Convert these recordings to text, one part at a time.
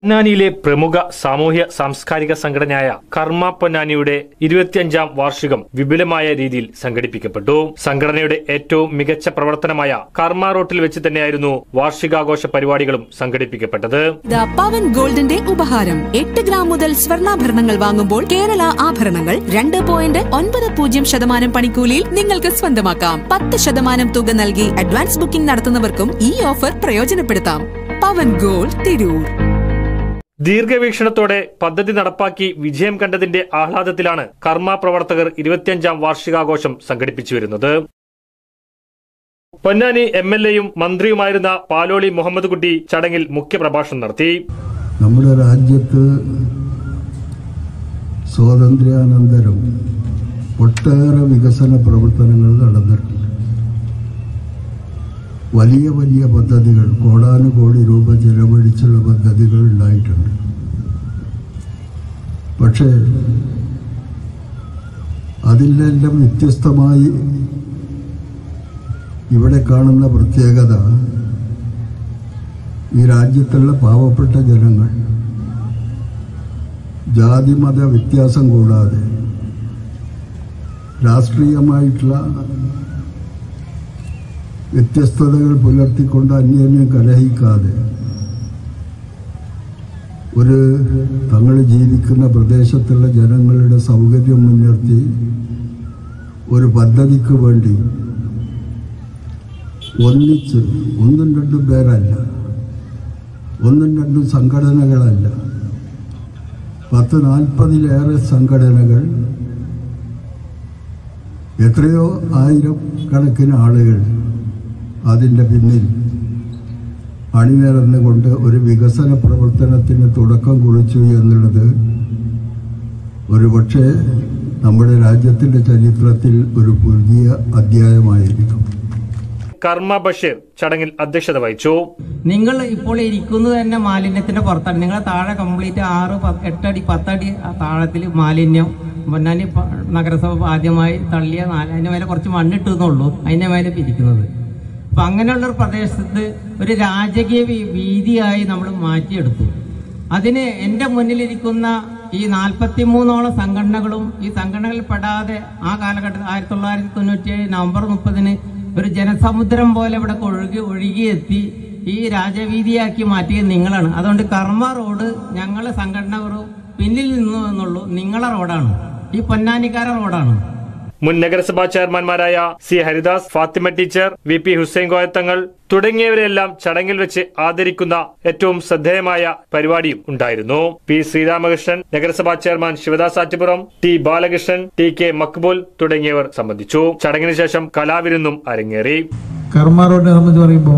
പൊന്നാനിയിലെ പ്രമുഖ സാമൂഹ്യ സാംസ്കാരിക സംഘടനയായ കർമ്മ പൊന്നാനിയുടെ ഇരുപത്തിയഞ്ചാം വാർഷികം വിപുലമായ രീതിയിൽ സംഘടിപ്പിക്കപ്പെട്ടു സംഘടനയുടെ ഏറ്റവും മികച്ച പ്രവർത്തനമായ കർമ്മ റോട്ടിൽ വെച്ച് തന്നെയായിരുന്നു വാർഷികാഘോഷ പരിപാടികളും സംഘടിപ്പിക്കപ്പെട്ടത് ദ പവൻ ഗോൾഡിന്റെ ഉപഹാരം എട്ട് ഗ്രാം മുതൽ സ്വർണ്ണാഭരണങ്ങൾ വാങ്ങുമ്പോൾ കേരള ആഭരണങ്ങൾ രണ്ട് പോയിന്റ് ഒൻപത് പൂജ്യം ശതമാനം പണിക്കൂലിയിൽ നിങ്ങൾക്ക് സ്വന്തമാക്കാം പത്ത് ശതമാനം തുക നൽകി അഡ്വാൻസ് ബുക്കിംഗ് നടത്തുന്നവർക്കും ഈ ഓഫർ പ്രയോജനപ്പെടുത്താം പവൻ ഗോൾഡ് തിരൂർ ദീർഘവീക്ഷണത്തോടെ പദ്ധതി നടപ്പാക്കി വിജയം കണ്ടതിന്റെ ആഹ്ലാദത്തിലാണ് കർമ്മ പ്രവർത്തകർ ഇരുപത്തിയഞ്ചാം വാർഷികാഘോഷം സംഘടിപ്പിച്ചു വരുന്നത് പൊന്നാനി എം എൽ എയും മന്ത്രിയുമായിരുന്ന പാലോളി മുഹമ്മദ് കുട്ടി ചടങ്ങിൽ മുഖ്യപ്രഭാഷണം നടത്തി നമ്മുടെ രാജ്യത്ത് സ്വാതന്ത്ര്യാനന്തരം ഒട്ടേറെ വികസന പ്രവർത്തനങ്ങൾ നടന്നിട്ടുണ്ട് വലിയ വലിയ പദ്ധതികൾ കോടാനുകോടി രൂപ ചെലവഴിച്ചുള്ള പദ്ധതികൾ ഉണ്ടായിട്ടുണ്ട് പക്ഷേ അതിലെല്ലാം വ്യത്യസ്തമായി ഇവിടെ കാണുന്ന പ്രത്യേകത ഈ രാജ്യത്തുള്ള പാവപ്പെട്ട ജനങ്ങൾ ജാതിമത വ്യത്യാസം കൂടാതെ രാഷ്ട്രീയമായിട്ടുള്ള വ്യത്യസ്തതകൾ പുലർത്തിക്കൊണ്ട് അന്യോന്യം കലഹിക്കാതെ ഒരു തങ്ങൾ ജീവിക്കുന്ന പ്രദേശത്തുള്ള ജനങ്ങളുടെ സൗകര്യം മുൻനിർത്തി ഒരു പദ്ധതിക്ക് വേണ്ടി ഒന്നിച്ച് ഒന്നും രണ്ടും പേരല്ല ഒന്നും രണ്ടും സംഘടനകളല്ല പത്ത് നാൽപ്പതിലേറെ സംഘടനകൾ എത്രയോ ആയിരം കണക്കിന് ആളുകൾ അതിൻ്റെ പിന്നിൽ അണിനിരന്നുകൊണ്ട് ഒരു വികസന പ്രവർത്തനത്തിന് തുടക്കം കുറിച്ചു എന്നുള്ളത് ഒരുപക്ഷെ നമ്മുടെ രാജ്യത്തിൻ്റെ ചരിത്രത്തിൽ ഒരു പുതിയ അധ്യായമായിരിക്കും കർമ്മ ബഷീർ ചടങ്ങിൽ അധ്യക്ഷത വഹിച്ചു നിങ്ങൾ ഇപ്പോൾ ഇരിക്കുന്നത് തന്നെ മാലിന്യത്തിന്റെ പുറത്താണ് നിങ്ങൾ താഴെ കംപ്ലീറ്റ് ആറ് പ- എട്ടടി പത്തടി താഴത്തിൽ മാലിന്യം പൊന്നാനി പ- നഗരസഭ ആദ്യമായി തള്ളിയ നാല് അതിന്റെ മേലെ കുറച്ച് മണ്ണിട്ടുന്നുള്ളൂ അതിന്റെ മേലെ ഇപ്പൊ ഇരിക്കുന്നത് അപ്പൊ അങ്ങനെയുള്ള ഒരു പ്രദേശത്ത് ഒരു രാജകീയ വി- വീതിയായി നമ്മൾ മാറ്റിയെടുത്തു അതിന് എൻ്റെ മുന്നിലിരിക്കുന്ന ഈ നാൽപ്പത്തി മൂന്നോളം സംഘടനകളും ഈ സംഘടനകളിൽ പെടാതെ ആ കാലഘട്ടത്തിൽ ആയിരത്തി തൊള്ളായിരത്തി തൊണ്ണൂറ്റിയേഴ് നവംബർ മുപ്പതിന് ഒരു ജനസമുദ്രം പോലെ ഇവിടെ ഒഴുകി ഒഴുകിയെത്തി ഈ രാജവീതിയാക്കി മാറ്റിയത് നിങ്ങളാണ് അതുകൊണ്ട് കർമ്മ റോഡ് ഞങ്ങളെ സംഘടന ഒരു പിന്നിൽ നിന്നു എന്നുള്ളൂ നിങ്ങളെ റോഡാണ് ഈ പൊന്നാനിക്കാര റോഡാണ് മുൻ നഗരസഭാ ചെയർമാൻമാരായ C Haridas Fathima teacher V P Hussain Koyathangal തുടങ്ങിയവരെല്ലാം ചടങ്ങിൽ വെച്ച് ആദരിക്കുന്ന ഏറ്റവും ശ്രദ്ധേയമായ പരിപാടിയും ഉണ്ടായിരുന്നു പി ശ്രീരാമകൃഷ്ണൻ നഗരസഭാ chairman Sivadas Attupuram T Balakrishnan T K Makbool തുടങ്ങിയവർ സംബന്ധിച്ചു ചടങ്ങിന് ശേഷം കലാവിരുന്നും അരങ്ങേറി കർമ്മ റോഡിനെ സംബന്ധിച്ച് പറയുമ്പോൾ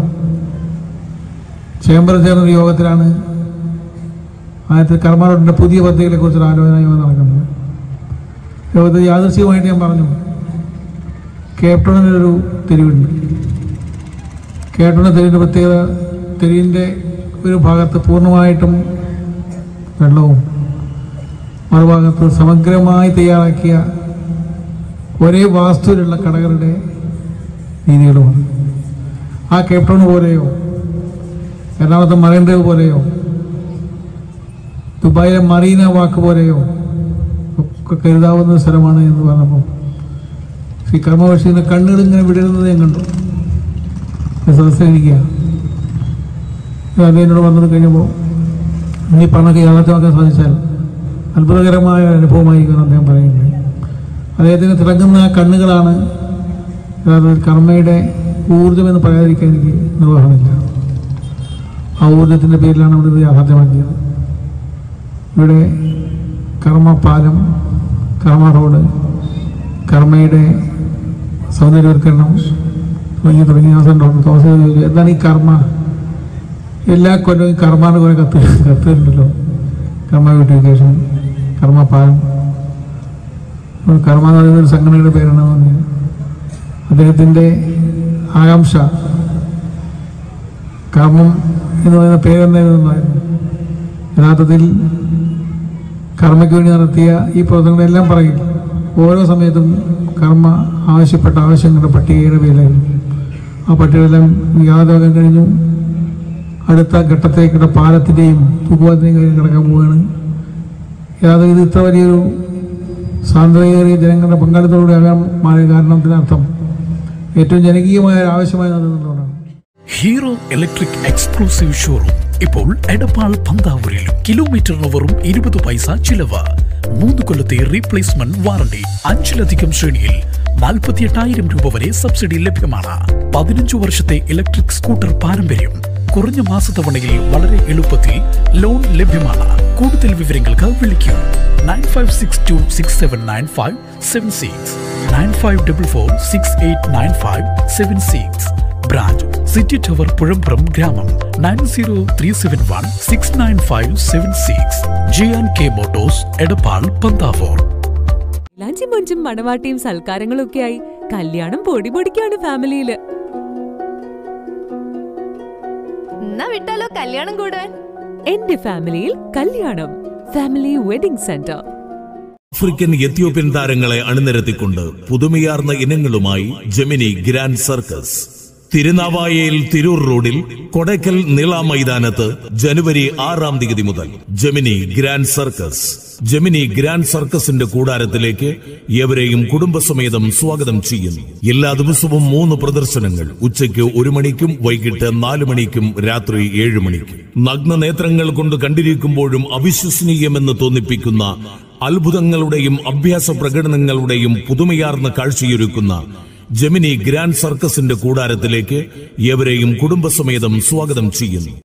ചേംബർ ചേർന്ന ഒരു യോഗത്തിലാണ് ആദ്യത്തെ കർമ്മ റോഡിൻ്റെ പുതിയ പദ്ധതികളെ കുറിച്ചൊരു ആലോചന യോഗം നടക്കുന്നത് യോഗത്തിൽ യാദൃശ്യമായിട്ട് ഞാൻ പറഞ്ഞു കേപ്ടണിലൊരു തെരുവുണ്ട് കേപ്ടണ തെരുവിൻ്റെ പ്രത്യേകത തെരുവിൻ്റെ ഒരു ഭാഗത്ത് പൂർണ്ണമായിട്ടും വെള്ളവും മറുഭാഗത്ത് സമഗ്രമായി തയ്യാറാക്കിയ ഒരേ വാസ്തുവിലുള്ള കടകളുടെ രീതികളുമാണ് ആ കേപ്പ് ടൗൺ പോലെയോ എറണാകുളത്തെ മറൈൻ ഡ്രൈവ് പോലെയോ ദുബായിലെ മറീന വാക്ക് പോലെയോ ഒക്കെ കരുതാവുന്ന ഒരു സ്ഥലമാണ് എന്ന് പറഞ്ഞപ്പോൾ ശ്രീ കർമ്മവശീൻ്റെ കണ്ണുകൾ ഇങ്ങനെ വിടരുന്നത് ഞാൻ കണ്ടു സദസ്സിലിരിക്കുക അത് എന്നോട് വന്നത് കഴിഞ്ഞപ്പോൾ നീ പറഞ്ഞൊക്കെ യാഥാർത്ഥ്യമാക്കാൻ സാധിച്ചാൽ അത്ഭുതകരമായ ഒരു അനുഭവമായിരിക്കും എന്ന് അദ്ദേഹം പറയുന്നത് അദ്ദേഹത്തിന് തിളങ്ങുന്ന ആ കണ്ണുകളാണ് യഥാർത്ഥത്തിൽ കർമ്മയുടെ ഊർജം എന്ന് പറയാതിരിക്കാൻ എനിക്ക് നിർവഹണമില്ല ആ ഊർജത്തിൻ്റെ പേരിലാണ് ഇവിടെ ഇത് യാഥാർത്ഥ്യമാക്കിയത് ഇവിടെ കർമ്മ പാലം കർമ്മ റോഡ് കർമ്മയുടെ സൗന്ദര്യവൽക്കരണം തുടങ്ങി തുടങ്ങി അവസാനം ഡോക്ടർ തോമസ് ചോദിച്ചു, എന്താണ് ഈ കർമ്മ എല്ലാ കൊല്ലവും ഈ കർമ്മാന്ന് കുറേ കത്ത് കത്തുണ്ടല്ലോ കർമ്മ ബ്യൂട്ടിഫിക്കേഷൻ കർമ്മ പാലം അപ്പോൾ കർമ്മ എന്ന് പറയുന്ന ഒരു സംഘടനയുടെ പേരാണ് തോന്നിയത് അദ്ദേഹത്തിൻ്റെ ആകാംക്ഷ കർമ്മം എന്ന് പറയുന്ന പേരെന്നായിരുന്നു യഥാർത്ഥത്തിൽ കർമ്മയ്ക്ക് വേണ്ടി നടത്തിയ ഈ പ്രവർത്തനങ്ങളെല്ലാം പറയും ഓരോ സമയത്തും കർമ്മ ആവശ്യപ്പെട്ട ആവശ്യങ്ങളുടെ പട്ടികയുടെ പേരിലായിരുന്നു ആ പട്ടികയെല്ലാം യാഥാർത്ഥ്യം കഴിഞ്ഞു അടുത്ത ഘട്ടത്തേക്കുള്ള പാലത്തിൻ്റെയും തൂക്കുപാലത്തിൻ്റെയും കാര്യം കിടക്കാൻ പോവുകയാണ് യാതൊരു ഇത് ഇത്ര വലിയൊരു സാന്ദ്രതയേറിയ ജനങ്ങളുടെ പങ്കാളിത്തത്തോടെ ആകാൻ മാറിയ കാരണത്തിനർത്ഥം ഏറ്റവും ജനകീയമായ ഒരു ആവശ്യമായി നിലനിന്നുകൊണ്ടാണ് ഹീറോ ഇലക്ട്രിക് എക്സ്ക്ലൂസീവ് ഷോറൂം ഇപ്പോൾ എടപ്പാൾ പന്താവൂരിലും കിലോമീറ്ററിന് വെറും ഇരുപത് പൈസ ചിലവ് മൂന്ന് കൊല്ലത്തെ റീപ്ലേസ്മെന്റ് വാറണ്ടി അഞ്ചിലധികം ശ്രേണിയിൽ നാൽപ്പത്തി എട്ടായിരം രൂപ വരെ സബ്സിഡി ലഭ്യമാണ് പതിനഞ്ചു വർഷത്തെ ഇലക്ട്രിക് സ്കൂട്ടർ പാരമ്പര്യം കുറഞ്ഞ മാസത്തവണയിൽ വളരെ എളുപ്പത്തിൽ ലോൺ ലഭ്യമാണ് കൂടുതൽ വിവരങ്ങൾക്ക് വിളിക്കൂ nine five six two six seven nine five seven six nine five double four six eight nine five seven six branch city tower Puzhambram ഗ്രാമം nine zero three seven one six nine five seven six J and K motors Edappal Panthavoor മൈലാഞ്ചി മൊഞ്ചും മണവാട്ടിയും സൽക്കാരങ്ങളും ഒക്കെയായി കല്യാണം പൊടി പൊടിക്കാണ് ഫാമിലിയില് എന്നാ വിട്ടാലോ കല്യാണം കൂടാൻ എന്റെ ഫാമിലിയിൽ കല്യാണം family wedding centre African Ethiopian താരങ്ങളെ അണിനിരത്തിക്കൊണ്ട് പുതുമയാർന്ന ഇനങ്ങളുമായി ജെമിനി ഗ്രാൻഡ് സർക്കസ് തിരുനാവായയിൽ തിരൂർ റോഡിൽ കൊടയ്ക്കൽ നീള മൈതാനത്ത് ജനുവരി ആറാം തീയതി മുതൽ Gemini grand circus Gemini grand സർക്കസിന്റെ കൂടാരത്തിലേക്ക് എവരെയും കുടുംബസമേതം സ്വാഗതം ചെയ്യുന്നു എല്ലാ ദിവസവും മൂന്ന് പ്രദർശനങ്ങൾ ഉച്ചയ്ക്ക് ഒരു മണിക്കും വൈകിട്ട് നാല് മണിക്കും രാത്രി ഏഴ് മണിക്കും നഗ്ന നേത്രങ്ങൾ കൊണ്ട് കണ്ടിരിക്കുമ്പോഴും അവിശ്വസനീയമെന്ന് തോന്നിപ്പിക്കുന്ന അത്ഭുതങ്ങളുടെയും അഭ്യാസ പ്രകടനങ്ങളുടെയും പുതുമയാർന്ന കാഴ്ചയൊരുക്കുന്ന ജെമിനി ഗ്രാൻഡ് സർക്കസിന്റെ കൂടാരത്തിലേക്ക് എവരെയും കുടുംബസമേതം സ്വാഗതം ചെയ്യുന്നു